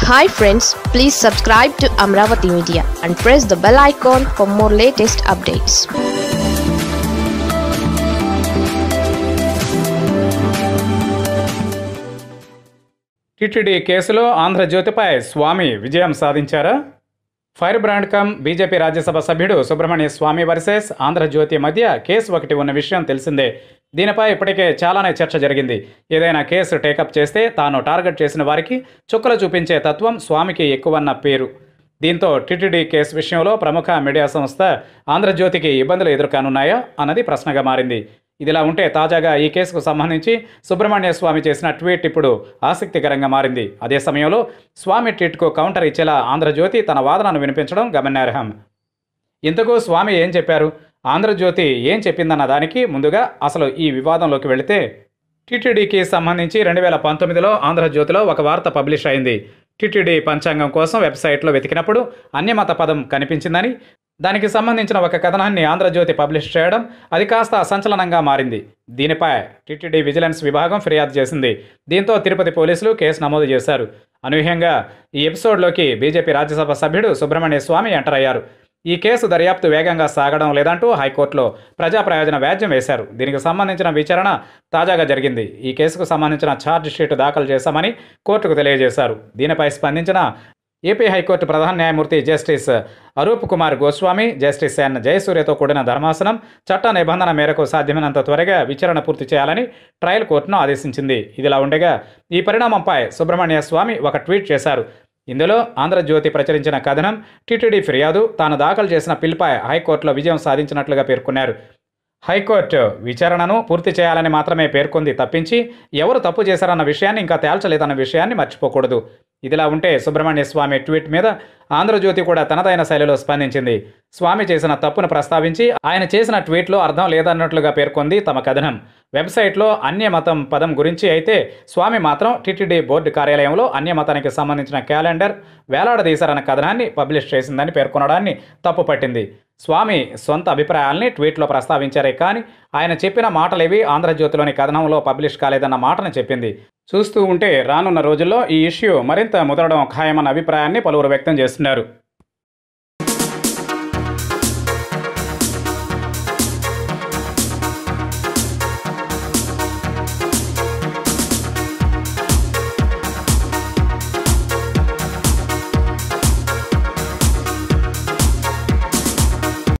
hi friends please subscribe to Amaravati media and press the bell icon for more latest updates TTD కేసులో ఆంధ్రజ్యోతిపై స్వామి విజయం సాధించారా fire brand cum BJP Rajya Sabha Subramanya స్వామి versus Andhra Jyothi మధ్య case ఒకటి ఉన్న విషయం తెలిసిందే దీనిపై ఇప్పటికే చాలానే చర్చ జరిగింది ఏదైనా కేసు టేకప్ చేస్తే తాను టార్గెట్ చేసిన వారికి చుక్కలు చూపించే తత్వం స్వామికి ఎక్కువన్న పేరు దీంతో టిటిడి కేసు విషయంలో ప్రముఖ మీడియా సంస్థ ఆంధ్రజ్యోతికి ఇబ్బందులు ఎదుర్కానున్నాయా అన్నది ప్రశ్నగా మారింది ఇదిలా ఉంటే తాజాగా ఈ కేసుకు సంబంధించి సుబ్రహ్మణ్య స్వామి చేసిన ట్వీట్ ఇప్పుడు ఆసక్తికరంగా మారింది అదే సమయంలో స్వామి ట్వీట్కు కౌంటర్ ఇచ్చేలా ఆంధ్రజ్యోతి తన వాదనను వినిపించడం గమనార్హం ఇంతకు స్వామి ఏం చెప్పారు ఆంధ్రజ్యోతి ఏం చెప్పిందన్న దానికి ముందుగా అసలు ఈ వివాదంలోకి వెళితే టీటీడీకి సంబంధించి రెండు వేల పంతొమ్మిదిలో ఆంధ్రజ్యోతిలో ఒక వార్త పబ్లిష్ అయింది టీటీడీ పంచాంగం కోసం వెబ్సైట్లో వెతికినప్పుడు అన్యమత పదం కనిపించిందని దానికి సంబంధించిన ఒక కథనాన్ని ఆంధ్రజ్యోతి పబ్లిష్ చేయడం అది కాస్త సంచలనంగా మారింది దీనిపై టీటీడీ విజిలెన్స్ విభాగం ఫిర్యాదు చేసింది దీంతో తిరుపతి పోలీసులు కేసు నమోదు చేశారు అనూహ్యంగా ఈ ఎపిసోడ్లోకి బీజేపీ రాజ్యసభ సభ్యుడు సుబ్రహ్మణ్య స్వామి ఎంటర్ అయ్యారు ఈ కేసు దర్యాప్తు వేగంగా సాగడం లేదంటూ హైకోర్టులో ప్రజా ప్రయోజన వ్యాజ్యం వేశారు దీనికి సంబంధించిన విచారణ తాజాగా జరిగింది ఈ కేసుకు సంబంధించిన ఛార్జ్ షీట్ దాఖలు చేశామని కోర్టుకు తెలియజేశారు దీనిపై స్పందించిన ఏపీ హైకోర్టు ప్రధాన న్యాయమూర్తి justice Arup Kumar Goswami justice N జయసూర్యతో కూడిన ధర్మాసనం చట్ట నిబంధన మేరకు సాధ్యమైనంత త్వరగా విచారణ పూర్తి చేయాలని ట్రయల్ కోర్టును ఆదేశించింది ఇదిలా ఉండగా ఈ పరిణామంపై సుబ్రహ్మణ్య స్వామి ఒక ట్వీట్ చేశారు ఇందులో ఆంధ్రజ్యోతి ప్రచురించిన కథనం టీటీడీ ఫిర్యాదు తాను దాఖలు చేసిన పిల్పై హైకోర్టులో విజయం సాధించినట్లుగా పేర్కొన్నారు హైకోర్టు విచారణను పూర్తి చేయాలని మాత్రమే పేర్కొంది తప్పించి ఎవరు తప్పు చేశారన్న విషయాన్ని ఇంకా తేల్చలేదన్న విషయాన్ని మర్చిపోకూడదు ఇదిలా ఉంటే సుబ్రహ్మణ్య స్వామి ట్వీట్ మీద ఆంధ్రజ్యోతి కూడా తనదైన శైలిలో స్పందించింది స్వామి చేసిన తప్పును ప్రస్తావించి ఆయన చేసిన ట్వీట్లో అర్థం లేదన్నట్లుగా పేర్కొంది తమ కథనం వెబ్సైట్లో అన్యమతం పదం గురించి అయితే స్వామి మాత్రం టీటీడీ బోర్డు కార్యాలయంలో అన్యమతానికి సంబంధించిన క్యాలెండర్ వేలాడదీశారన్న కథనాన్ని పబ్లిష్ చేసిందని పేర్కొనడాన్ని తప్పుపట్టింది స్వామి సొంత అభిప్రాయాల్ని ట్వీట్లో ప్రస్తావించారే కానీ ఆయన చెప్పిన మాటలేవి ఆంధ్రజ్యోతిలోని కథనంలో పబ్లిష్ కాలేదన్న మాటను చెప్పింది చూస్తూ ఉంటే రానున్న రోజుల్లో ఈ ఇష్యూ మరింత ముదరడం ఖాయమన్న అభిప్రాయాన్ని పలువురు వ్యక్తం చేస్తున్నారు